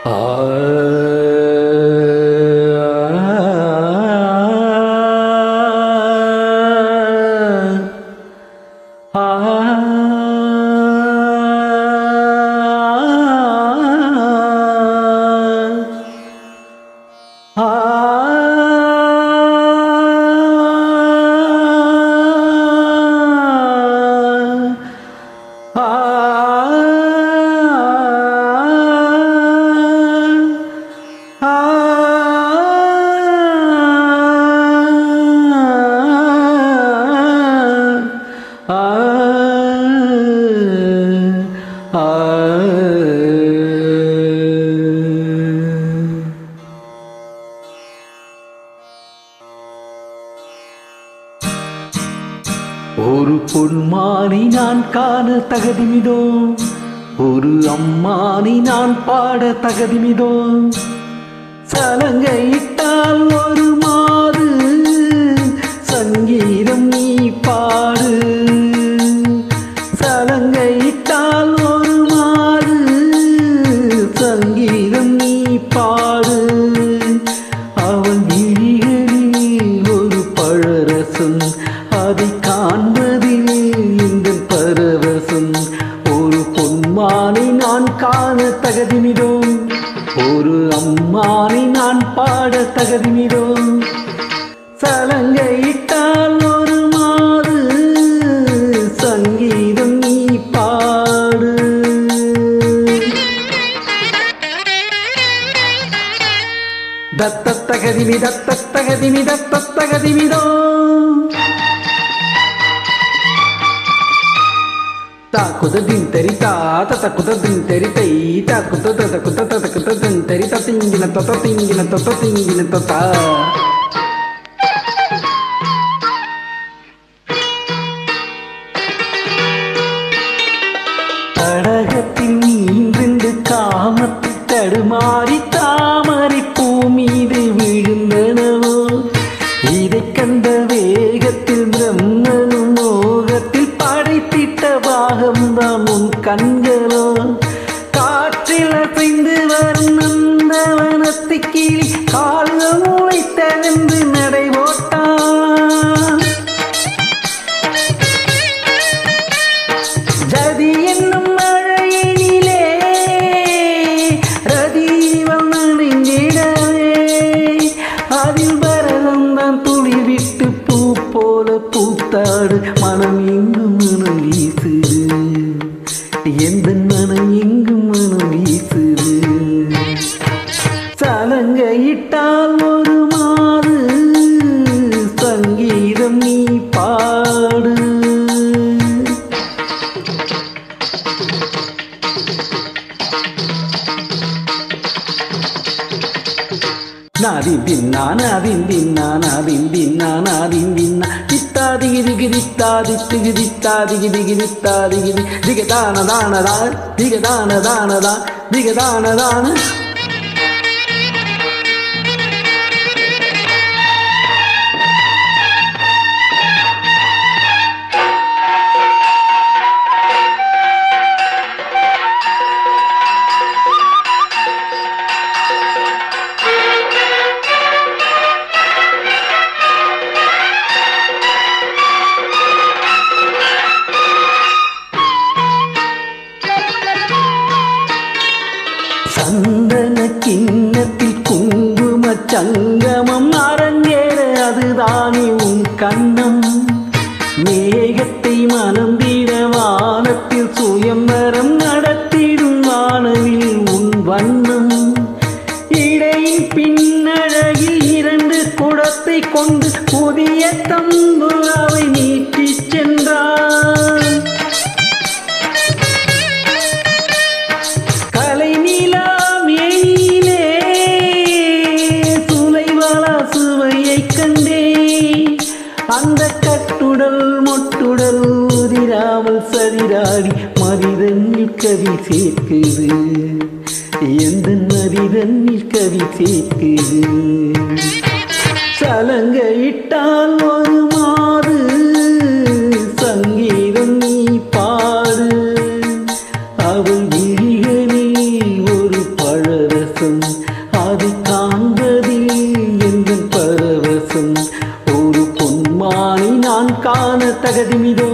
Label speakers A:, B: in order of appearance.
A: ஒரு பொன்மானை நான் காண தகதிமிதோ ஒரு அம்மானை நான் பாட தகதிமிதோ சலங்கையிட்டால் ஒரு மாறு சங்கீதம் நீ பாடு சலங்கையிட்டால் ஒரு மாறு சங்கீதம் நீ பாடு அவன் விழிகளில் ஒரு பழரசம் அதை காண்பதில் இந்த பரவசம் ஒரு பொன்மானை நான் காண தகதிமிதோ ஒரு அம்மானை நான் பாட தகதிமிதோ சலங்கையிட்டால் ஒரு மாறு சங்கீதம் நீ பாடு தத்தத்தகதிமி தத்தத்தகதிமி தத்தத்தகதிமிதோ தாக்குத தின் தெரி தாத்த தக்குத தின் தெரி தை தாக்குத தக்குத தக்குத தின் தெரி தத்திங்கின தொத்த திங்கின தொத்த திங்கின தொத்தா தடகத்தில் நீந்திருந்து காமத்தில் தடுமாறி தாமரை பூ மீது விழுந்தனவோ இதை கண்ட வேகத்தில் பிரம்மனும் மோகத்தில் படைத்திட்ட பாகம்தான் உன் கண்களோ காற்றில் அசைந்து வரும் நந்தவனத்து கீழ் கால்கள் முளைத்தெழுந்து நடை போட்டான் ஜதி என்னும் மழையினிலே ரதீவம் நனைஞ்சிடவே அதில் பரதந்தான் துளி விட்டு பூ போல பூத்தாடு மனம் எங்கும் மனம் வீசுது எந்த மனம் எங்கும் மனம் வீசுது சலங்கையிட்டால் ஒரு மாறு சங்கீதம் நீ பாடு நாதின் தின்னா நாதின் தின்னா நாதின் தின்னா நாதின் தின்னா தித்தாதி கிதி கிதித்தாதி திகி தித்தாதி கிதி கிதித்தாதி கிதி திகதான தானதா திகதான தானதா திகதான தான சந்தன கிண்ணத்தில் குங்கும சங்கமம் அரங்கேற அதுதானே உன் கண்ணம் மேகத்தை மனந்திட வானத்தில் சுயம்பரம் நடத்திடும் வானவில் உன் வண்ணம் இடையின் பின்னழகில் இரண்டு குடத்தை கொண்டு புதிய தம்புராவை நீட்டிச் சென்றான் கலை நிலா மேலே சுலைவலா சுவையை கண்டே அந்த கட்டுடல் மொட்டுடல் உதிராமல் சரிராடி மனிதனில் கவி சேர்க்குது எந்த மனிதனில் கவி சேர்க்குது சலங்கையிட்டால் ஒரு மாறு சங்கீதம் நீ பாடு அவள் விழிகளில் ஒரு பழரசம் தகதிமிதோ